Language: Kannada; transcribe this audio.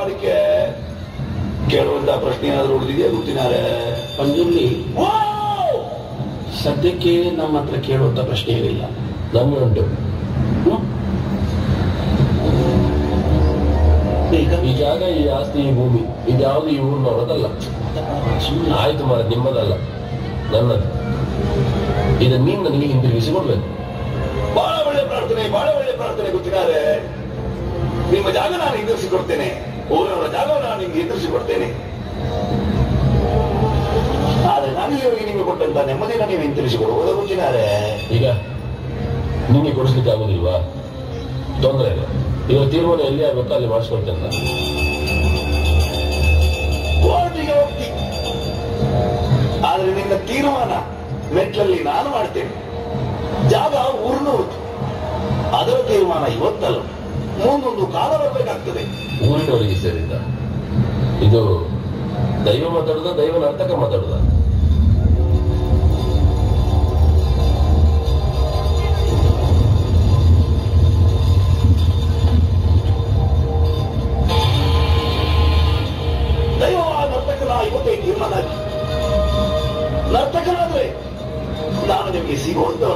ಮಾಡಲಿಕ್ಕೆ ಕೇಳುವಂತ ಪ್ರಶ್ನೆ ಏನಾದ್ರು ಉಳಿದಿದೆಯಾ ಗೊತ್ತಿನಾರೆ ಪಂಜುರ್ಲಿ ಸದ್ಯಕ್ಕೆ ನಮ್ಮ ಹತ್ರ ಕೇಳುವಂತ ಪ್ರಶ್ನೆ ಏನಿಲ್ಲ ನಮ್ಗೆ ಉಂಟು ಹ್ಮ್? ಈಗ ಈ ಜಾಗ ಈ ಆಸ್ತಿ ಈ ಭೂಮಿ ಇದ್ಯಾವುದು ಈ ಊರಿನವರದಲ್ಲ ಸುಮ್ನೆ ಆಯ್ತು ಮಾರ ನಿಮ್ಮದಲ್ಲ ನನ್ನದು ಇದನ್ನ ನೀನು ನನಗೆ ಹಿಂದಿರುಗಿಸಿ ಕೊಡ್ಬೇಕು ಬಹಳ ಒಳ್ಳೆ ಪ್ರಾರ್ಥನೆ ಬಹಳ ಒಳ್ಳೆ ಪ್ರಾರ್ಥನೆ ಗೊತ್ತಿದ್ದಾರೆ ನಿಮ್ಮ ಜಾಗ ನಾನು ಎದುರಿಸಿಕೊಡ್ತೇನೆ ಊರವರ ಜಾಗವನ್ನು ನಾನು ನಿಮ್ಗೆ ಎದುರಿಸಿಕೊಡ್ತೇನೆ ಆದ್ರೆ ನಾನು ಇಲ್ಲಿವರೆಗೆ ನಿಮಗೆ ಕೊಟ್ಟಂತ ನೆಮ್ಮದಿನ ನೀವು ಹಿಂತಿರಿಸಿಕೊಡುವುದು ಗೊತ್ತಿದ್ದಾರೆ ಈಗ ನಿಮಗೆ ಕೊಡಿಸ್ಲಿಕ್ಕೆ ಆಗುದಿಲ್ವಾ ತೊಂದರೆ ಇಲ್ಲ ಇವಾಗ ತೀರ್ಮಾನ ಎಲ್ಲಿ ಆಗ್ಬೇಕೋ ಅಲ್ಲಿ ಮಾಡಿಸ್ಕೊಳ್ತೇನೆ ನಾನು ಕೋರ್ಟಿಗೆ ಹೋಗ್ತಿ ಆದ್ರೆ ನಿನ್ನ ತೀರ್ಮಾನ ಮೆಟ್ಲಲ್ಲಿ ನಾನು ಮಾಡ್ತೇನೆ ಜಾಗ ಊರ್ನವ್ರದ್ದು ಅದರ ತೀರ್ಮಾನ ಇವತ್ತಲ್ಲ ಮುಂದೊಂದು ಕಾಲ ಬರಬೇಕಾಗ್ತದೆ ಊರಿನವರಿಗೆ ಸೇರಿದ್ದ ಇದು ದೈವ ಮಾತಾಡುದ ದೈವ ನರ್ತಕ ಮಾತಾಡುದ ದೈವ ನರ್ತಕನ ಇವತ್ತೇ ತೀರ್ಮಾನ ಆಗಿ ನರ್ತಕನಾದ್ರೆ ನಾನು ನಿಮಗೆ ಸಿಗುವಂತ